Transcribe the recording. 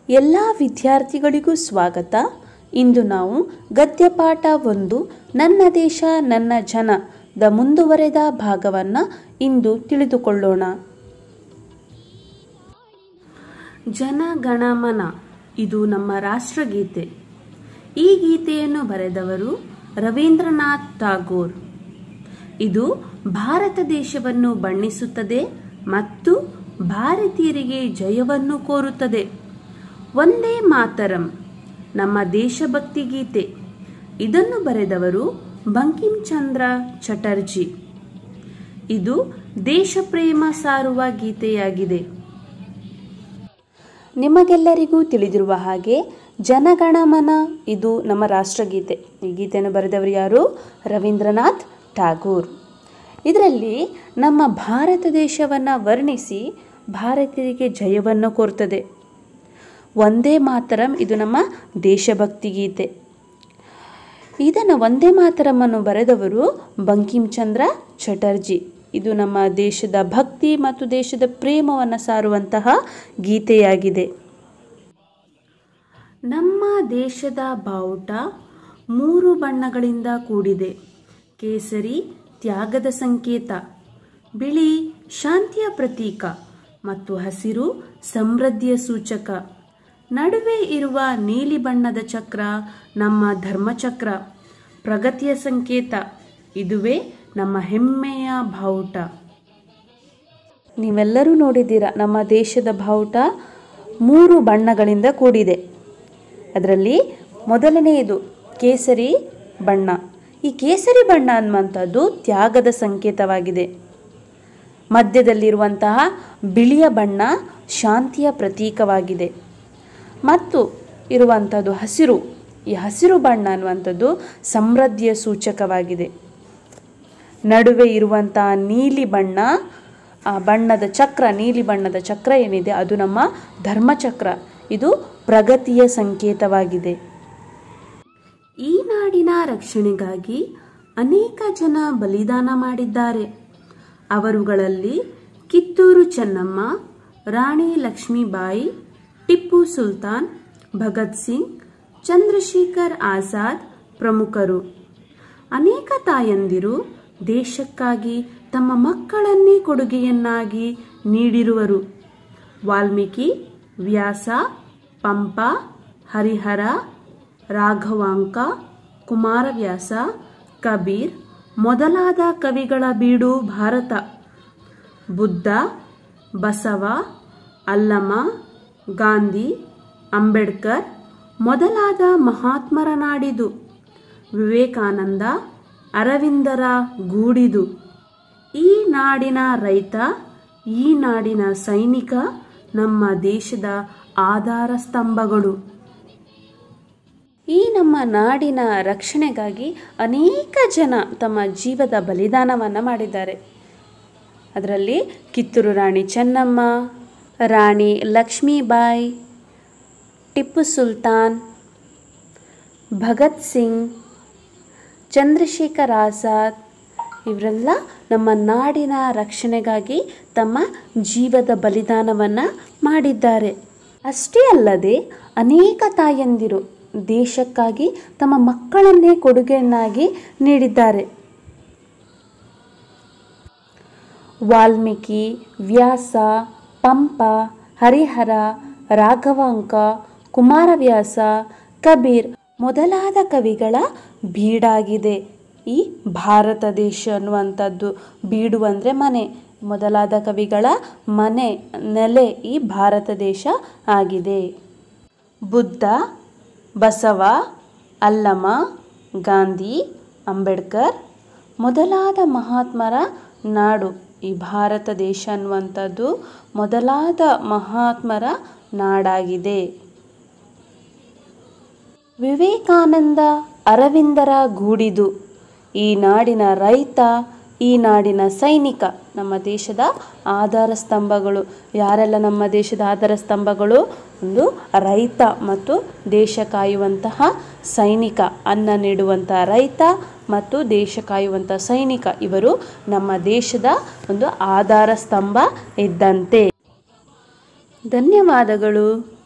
ಎಲ್ಲ ವಿದ್ಯಾರ್ಥಿಗಳಿಗೂ ಸ್ವಾಗತ ಇಂದು ನಾವು ಗದ್ಯಪಾಠ ಒಂದು ನನ್ನ ದೇಶ ನನ್ನ ಜನದ ಮುಂದುವರೆದ ಭಾಗವನ್ನು ಇಂದು ತಿಳಿದುಕೊಳ್ಳೋಣ ಜನಗಣಮನ ಇದು ನಮ್ಮ ರಾಷ್ಟ್ರಗೀತೆ ಈ ಗೀತೆಯನ್ನು ಬರೆದವರು ರವೀಂದ್ರನಾಥ್ ಟಾಗೋರ್ ಇದು ಭಾರತ ದೇಶವನ್ನು ಬಣ್ಣಿಸುತ್ತದೆ ಮತ್ತು ಭಾರತೀಯರಿಗೆ ಜಯವನ್ನು ಕೋರುತ್ತದೆ ಒಂದೇ ಮಾತರಂ ನಮ್ಮ ದೇಶಭಕ್ತಿ ಗೀತೆ ಇದನ್ನು ಬರೆದವರು ಬಂಕಿಂ ಚಂದ್ರ ಚಟರ್ಜಿ ಇದು ದೇಶಪ್ರೇಮ ಸಾರುವ ಗೀತೆಯಾಗಿದೆ ನಿಮಗೆಲ್ಲರಿಗೂ ತಿಳಿದಿರುವ ಹಾಗೆ ಜನಗಣಮನ ಇದು ನಮ್ಮ ರಾಷ್ಟ್ರಗೀತೆ ಈ ಗೀತೆಯನ್ನು ಬರೆದವರು ಯಾರು ರವೀಂದ್ರನಾಥ್ ಠಾಗೂರ್ ಇದರಲ್ಲಿ ನಮ್ಮ ಭಾರತ ದೇಶವನ್ನು ವರ್ಣಿಸಿ ಭಾರತೀಯರಿಗೆ ಜಯವನ್ನು ಕೋರ್ತದೆ ಒಂದೇ ಮಾತರಂ ಇದು ನಮ್ಮ ದೇಶಭಕ್ತಿ ಗೀತೆ ಇದನ್ನು ಒಂದೇ ಮಾತರಮನ್ನು ಬರೆದವರು ಬಂಕಿಂ ಚಂದ್ರ ಚಟರ್ಜಿ ಇದು ನಮ್ಮ ದೇಶದ ಭಕ್ತಿ ಮತ್ತು ದೇಶದ ಪ್ರೇಮವನ್ನು ಸಾರುವಂತಹ ಗೀತೆಯಾಗಿದೆ ನಮ್ಮ ದೇಶದ ಬಾವುಟ ಮೂರು ಬಣ್ಣಗಳಿಂದ ಕೂಡಿದೆ ಕೇಸರಿ ತ್ಯಾಗದ ಸಂಕೇತ ಬಿಳಿ ಶಾಂತಿಯ ಪ್ರತೀಕ ಮತ್ತು ಹಸಿರು ಸಮೃದ್ಧಿಯ ಸೂಚಕ ನಡುವೆ ಇರುವ ನೀಲಿ ಬಣ್ಣದ ಚಕ್ರ ನಮ್ಮ ಧರ್ಮಚಕ್ರ ಪ್ರಗತಿಯ ಸಂಕೇತ ಇದುವೇ ನಮ್ಮ ಹೆಮ್ಮೆಯ ಬಾವುಟ ನೀವೆಲ್ಲರೂ ನೋಡಿದ್ದೀರ ನಮ್ಮ ದೇಶದ ಬಾವುಟ ಮೂರು ಬಣ್ಣಗಳಿಂದ ಕೂಡಿದೆ ಅದರಲ್ಲಿ ಮೊದಲನೆಯದು ಕೇಸರಿ ಬಣ್ಣ ಈ ಕೇಸರಿ ಬಣ್ಣ ಅನ್ನುವಂಥದ್ದು ತ್ಯಾಗದ ಸಂಕೇತವಾಗಿದೆ ಮಧ್ಯದಲ್ಲಿರುವಂತಹ ಬಿಳಿಯ ಬಣ್ಣ ಶಾಂತಿಯ ಪ್ರತೀಕವಾಗಿದೆ ಮತ್ತು ಇರುವಂಥದ್ದು ಹಸಿರು ಈ ಹಸಿರು ಬಣ್ಣ ಅನ್ನುವಂಥದ್ದು ಸಮೃದ್ಧಿಯ ಸೂಚಕವಾಗಿದೆ ನಡುವೆ ಇರುವಂತಹ ನೀಲಿ ಬಣ್ಣ ಆ ಬಣ್ಣದ ಚಕ್ರ ನೀಲಿ ಬಣ್ಣದ ಚಕ್ರ ಏನಿದೆ ಅದು ನಮ್ಮ ಧರ್ಮಚಕ್ರ ಇದು ಪ್ರಗತಿಯ ಸಂಕೇತವಾಗಿದೆ ಈ ನಾಡಿನ ರಕ್ಷಣೆಗಾಗಿ ಅನೇಕ ಜನ ಬಲಿದಾನ ಮಾಡಿದ್ದಾರೆ ಅವರುಗಳಲ್ಲಿ ಕಿತ್ತೂರು ಚೆನ್ನಮ್ಮ ರಾಣಿ ಲಕ್ಷ್ಮೀಬಾಯಿ ಟಿಪ್ಪು ಸುಲ್ತಾನ್ ಭಗತ್ ಸಿಂಗ್ ಚಂದ್ರಶೇಖರ್ ಆಜಾದ್ ಪ್ರಮುಖರು ಅನೇಕ ತಾಯಂದಿರು ದೇಶಕ್ಕಾಗಿ ತಮ್ಮ ಮಕ್ಕಳನ್ನೇ ಕೊಡುಗೆಯನ್ನಾಗಿ ನೀಡಿರುವರು ವಾಲ್ಮೀಕಿ ವ್ಯಾಸ ಪಂಪ ಹರಿಹರ ರಾಘವಾಂಕ ಕುಮಾರವ್ಯಾಸ ಕಬೀರ್ ಮೊದಲಾದ ಕವಿಗಳ ಬೀಡು ಭಾರತ ಬುದ್ಧ ಬಸವ ಅಲ್ಲಮ ಗಾಂಧಿ ಅಂಬೇಡ್ಕರ್ ಮೊದಲಾದ ಮಹಾತ್ಮರ ನಾಡಿದು ವಿವೇಕಾನಂದ ಅರವಿಂದರ ಗೂಡಿದು ಈ ನಾಡಿನ ರೈತ ಈ ನಾಡಿನ ಸೈನಿಕ ನಮ್ಮ ದೇಶದ ಆಧಾರ ಸ್ತಂಭಗಳು ಈ ನಮ್ಮ ನಾಡಿನ ರಕ್ಷಣೆಗಾಗಿ ಅನೇಕ ಜನ ತಮ್ಮ ಜೀವದ ಬಲಿದಾನವನ್ನು ಮಾಡಿದ್ದಾರೆ ಅದರಲ್ಲಿ ಕಿತ್ತೂರು ರಾಣಿ ಚೆನ್ನಮ್ಮ ರಾಣಿ ಲಕ್ಷ್ಮೀಬಾಯಿ ಟಿಪ್ಪು ಸುಲ್ತಾನ್ ಭಗತ್ ಸಿಂಗ್ ಚಂದ್ರಶೇಖರ್ ಆಜಾದ್ ಇವರೆಲ್ಲ ನಮ್ಮ ನಾಡಿನ ರಕ್ಷಣೆಗಾಗಿ ತಮ್ಮ ಜೀವದ ಬಲಿದಾನವನ್ನು ಮಾಡಿದ್ದಾರೆ ಅಷ್ಟೇ ಅಲ್ಲದೆ ಅನೇಕ ತಾಯಂದಿರು ದೇಶಕ್ಕಾಗಿ ತಮ್ಮ ಮಕ್ಕಳನ್ನೇ ಕೊಡುಗೆಯನ್ನಾಗಿ ನೀಡಿದ್ದಾರೆ ವಾಲ್ಮೀಕಿ ವ್ಯಾಸ ಪಂಪ ಹರಿಹರ ರಾಘವಾಂಕ ಕುಮಾರವ್ಯಾಸ ಕಬೀರ್ ಮೊದಲಾದ ಕವಿಗಳ ಬೀಡಾಗಿದೆ ಈ ಭಾರತ ದೇಶ ಅನ್ನುವಂಥದ್ದು ಬೀಡು ಅಂದರೆ ಮನೆ ಮೊದಲಾದ ಕವಿಗಳ ಮನೆ ನೆಲೆ ಈ ಭಾರತ ದೇಶ ಆಗಿದೆ ಬುದ್ಧ ಬಸವ ಅಲ್ಲಮ ಗಾಂಧಿ ಅಂಬೇಡ್ಕರ್ ಮೊದಲಾದ ಮಹಾತ್ಮರ ನಾಡು ಈ ಭಾರತ ದೇಶ ಅನ್ನುವಂಥದ್ದು ಮೊದಲಾದ ಮಹಾತ್ಮರ ನಾಡಾಗಿದೆ ವಿವೇಕಾನಂದ ಅರವಿಂದರ ಗೂಡಿದು ಈ ನಾಡಿನ ರೈತ ಈ ನಾಡಿನ ಸೈನಿಕ ನಮ್ಮ ದೇಶದ ಆಧಾರ ಸ್ತಂಭಗಳು ಯಾರೆಲ್ಲ ನಮ್ಮ ದೇಶದ ಆಧಾರ ಸ್ತಂಭಗಳು ಒಂದು ರೈತ ಮತ್ತು ದೇಶ ಕಾಯುವಂತಹ ಸೈನಿಕ ಅನ್ನ ನೀಡುವಂತಹ ರೈತ ಮತ್ತು ದೇಶ ಕಾಯುವಂಥ ಸೈನಿಕ ಇವರು ನಮ್ಮ ದೇಶದ ಒಂದು ಆಧಾರ ಸ್ತಂಭ ಇದ್ದಂತೆ ಧನ್ಯವಾದಗಳು